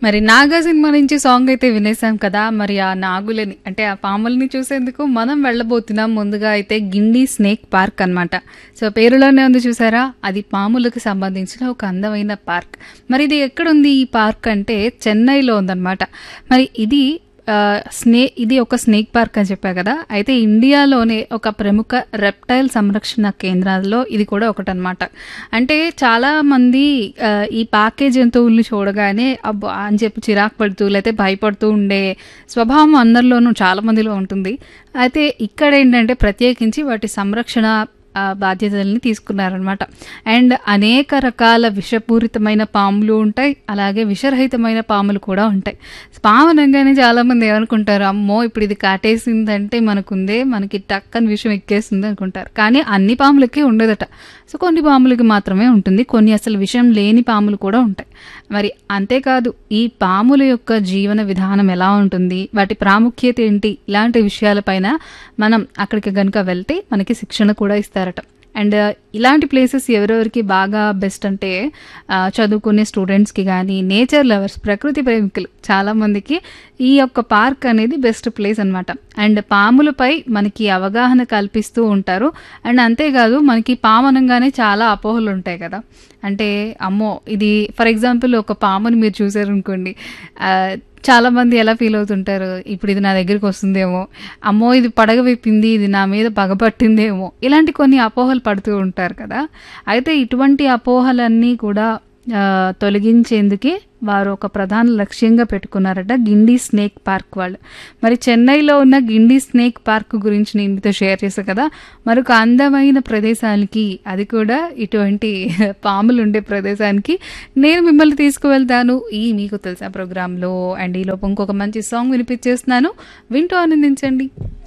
మరి 'నాగా' సినిమా నుంచి సాంగ్ అయితే వినేసాం కదా! మరి ఆ నాగులని అంటే ఆ పాములని చూసేందుకు మనం వెళ్ళబోతున్నాం ముందుగా అయితే గిండి స్నేక్ పార్క్ అనమాట. సో పేరులోనే ఉంది చూసారా? అది పాములకు సంబంధించిన ఒక అందమైన పార్క్. మరి ఇది ఎక్కడుంది ఈ పార్క్ అంటే చెన్నైలో ఉందనమాట. మరి ఇది ఆహ్, స్నే ఇది ఒక స్నేక్ పార్క్ అని చెప్పా కదా! అయితే ఇండియాలోనే ఒక ప్రముఖ రెప్టైల్ సంరక్షణ కేంద్రాల్లో ఇది కూడా ఒకటనమాట. అంటే చాలామంది ఆహ్, ఈ పాకే జంతువుల్ని చూడగానే అబ్బా! అని చెప్పి చిరాకు పడుతూ లేతే భయపడుతూ ఉండే స్వభావం అందరిలోనూ చాలా మందిలో ఉంటుంది. అయితే ఇక్కడేంటంటే ప్రత్యేకించి వాటి సంరక్షణ ఆహ్, బాధ్యతల్ని తీసుకున్నారనమాట. అండ్ అనేక రకాల విషపూరితమైన పాములు ఉంటాయి. అలాగే విషరహితమైన పాములు కూడా ఉంటాయి. పాము అనంగానే చాలామంది ఏమనుకుంటారు, అమ్మో! ఇప్పుడు ఇది కాటేసిందంటే మనకుందే మనకి టక్కని విషం ఎక్కేస్తుంది అనుకుంటారు. కానీ అన్ని పాములకి ఉండదట. సో కొన్ని పాములకి మాత్రమే ఉంటుంది. కొన్ని అసలు విషం లేని పాములు కూడా ఉంటాయి. మరి అంతేకాదు ఈ పాముల యొక్క జీవన విధానం ఎలా ఉంటుంది? వాటి ప్రాముఖ్యత ఏంటి? ఇలాంటి విషయాలపైన మనం అక్కడికి గనుక వెళ్తే మనకి శిక్షణ కూడా ఇస్తారట. అండ్ ఇలాంటి ప్లేసెస్ ఎవరెవరికి బాగా బెస్ట్ అంటే ఆహ్, చదువుకునే స్టూడెంట్స్‌కి గానీ, నేచర్ లవర్స్ ప్రకృతి ప్రేమికులు చాలామందికి ఈ యొక్క పార్క్ అనేది బెస్ట్ ప్లేస్ అనమాట. అండ్ పాములపై మనకి అవగాహన కల్పిస్తూ ఉంటారు. అండ్ అంతేకాదు మనకి పాము అనంగానే చాలా అపోహలు ఉంటాయి కదా! అంటే అమ్మో! ఇది ఫర్ ఎగ్జాంపుల్ ఒక పాముని మీరు చూసారనుకోండి ఆహ్, చాలామంది ఎలా ఫీల్ అవుతుంటారు, ఇప్పుడు ఇది నా దగ్గరికి వస్తుందేమో, అమ్మో! ఇది పడగ విప్పింది, ఇది నా మీద పగ పట్టిందేమో, ఇలాంటి కొన్ని అపోహలు పడుతూ ఉంటారు కదా! అయితే ఇటువంటి అపోహలన్నీ కూడా ఆహ్, తొలగించేందుకే వారు ఒక ప్రధాన లక్ష్యంగా పెట్టుకున్నారట గిండి స్నేక్ పార్క్ వాళ్ళు. మరి చెన్నైలో ఉన్న గిండి స్నేక్ పార్క్ గురించి నేను మీతో షేర్ చేశా కదా! మరొక అందమైన ప్రదేశానికి అది కూడా ఇటువంటి పాములుండే ప్రదేశానికి నేను మిమ్మల్ని తీసుకువెళ్తాను ఈ మీకు తెలుసా ప్రోగ్రాంలో. అండ్ ఈలోపు ఇంకొక మంచి సాంగ్ వినిపించేస్తున్నాను. వింటూ ఆనందించండి.